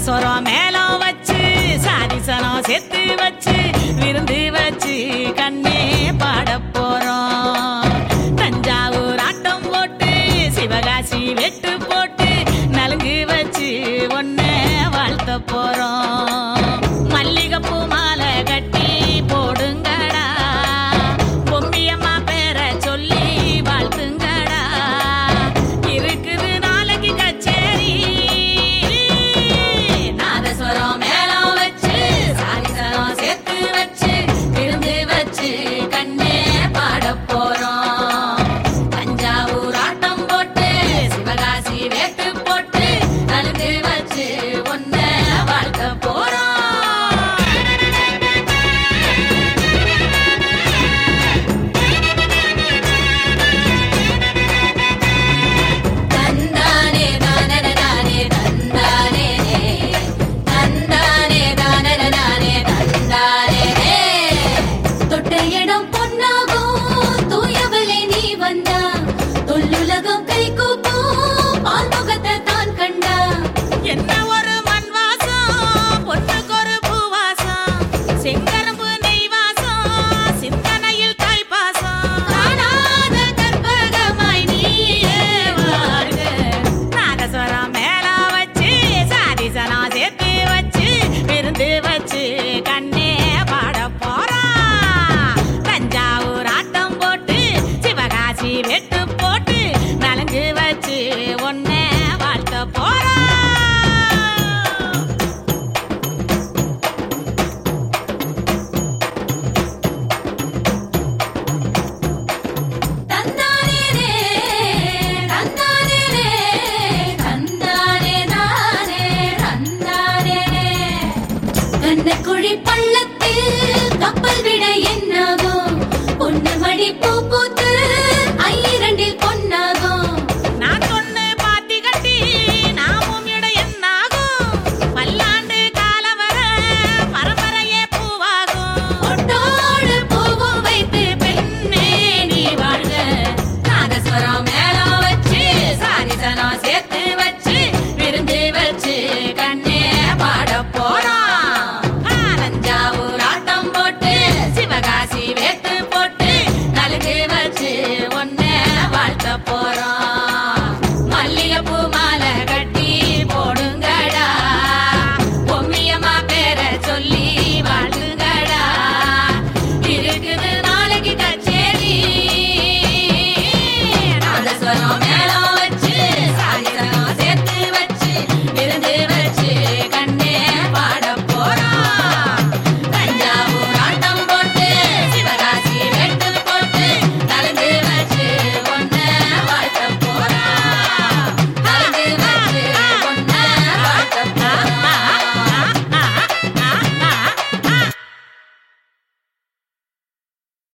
நாதஸ்வரம் மேலம் வச்சு சாதிசனம் செத்து வச்சு விருந்து வச்சு கண்ணே பாட போறோம் தஞ்சாவூர் ஆட்டம் போட்டு சிவகாசி வெட்டு போட்டு நலுங்கு வச்சு ஒன்ன வாழ்த்த போறோம் மல்லிகைப்பூ மாலை கட்டி போடுங்கடா பொம்பியம்மா பேரை சொல்லி வாழ்த்துங்கடா இருக்குது நாளைக்கு கச்சேரி நாதஸ்வரம் மேளம் வச்சு சாரிசனம் சேர்த்து வச்சு விருந்து வச்சு கண்ணே பாட போறோம் தஞ்சாவூர் ஆட்டம் போட்டு சிவகாசி வேட்டு போட்டு நலுங்கு வச்சு ஒன்ன வாழ்த்த போறோம் தந்தானே தானனனானே தந்தானே தந்தானே தானனனானே தந்தானே தொட்ட இடம் பொன்னாகும் தூயவளே நீ வந்தா தொல்லுலகம் கை கூப்பும் பால்முகத்தை தான் கண்டா என்ன ஒரு மண் வாசம் பொண்ணுக்கு ஒரு பூ வாசம் செங்கரும்பு நெய் வாசம் சிந்தனையில் தாய் பாசம் காணாத கற்பகமாய் நீயே வாழ்க. நாதஸ்வரம் மேளம் வச்சு சாதிசனம் சேர்த்து வச்சு விருந்து வச்சு கண்ணே பாட போறோம் தஞ்சாவூர் ஆட்டம் போட்டு சிவகாசி வெட்டு போட்டு நலங்கு வச்சு ஒன்னே வாழ்த்த போறோம் தந்தானே தந்தானே தந்தானே தானே தந்தானே கண்ணக்குழி பள்ளத்தில் கப்பல் விட என்னாகும் பொண்ணு மணி பூ பூத்து ஐரண்டில் பொன்னாகும் நான் சொன்ன பாத்தி கட்டி நாமும் இட என்னாகும் பல்லாண்டு காலம் வர பரம்பரையே பூவாகும் பொட்டோடு பூவும் வைத்து பெண்ணே நீ வாழ்க நாதஸ்வரம் மேளம் வச்சு சாரிசனம் சேர்த்து வச்சு விருந்து வச்சு கண்ணே பாட போறோம் தஞ்சாவூர் ஆட்டம் போட்டு சிவகாசி வேட்டு போட்டு நலுங்கு வச்சு ஒன்னே வாழ்த்த போறோம் மல்லிகைப்பூ மாலை கட்டி போடுங்கடா பொம்மியம்மா பேரை சொல்லி வாழ்த்துங்கடா இருக்குது நாளைக்கு கச்சேரி நாதஸ்வரம் மேல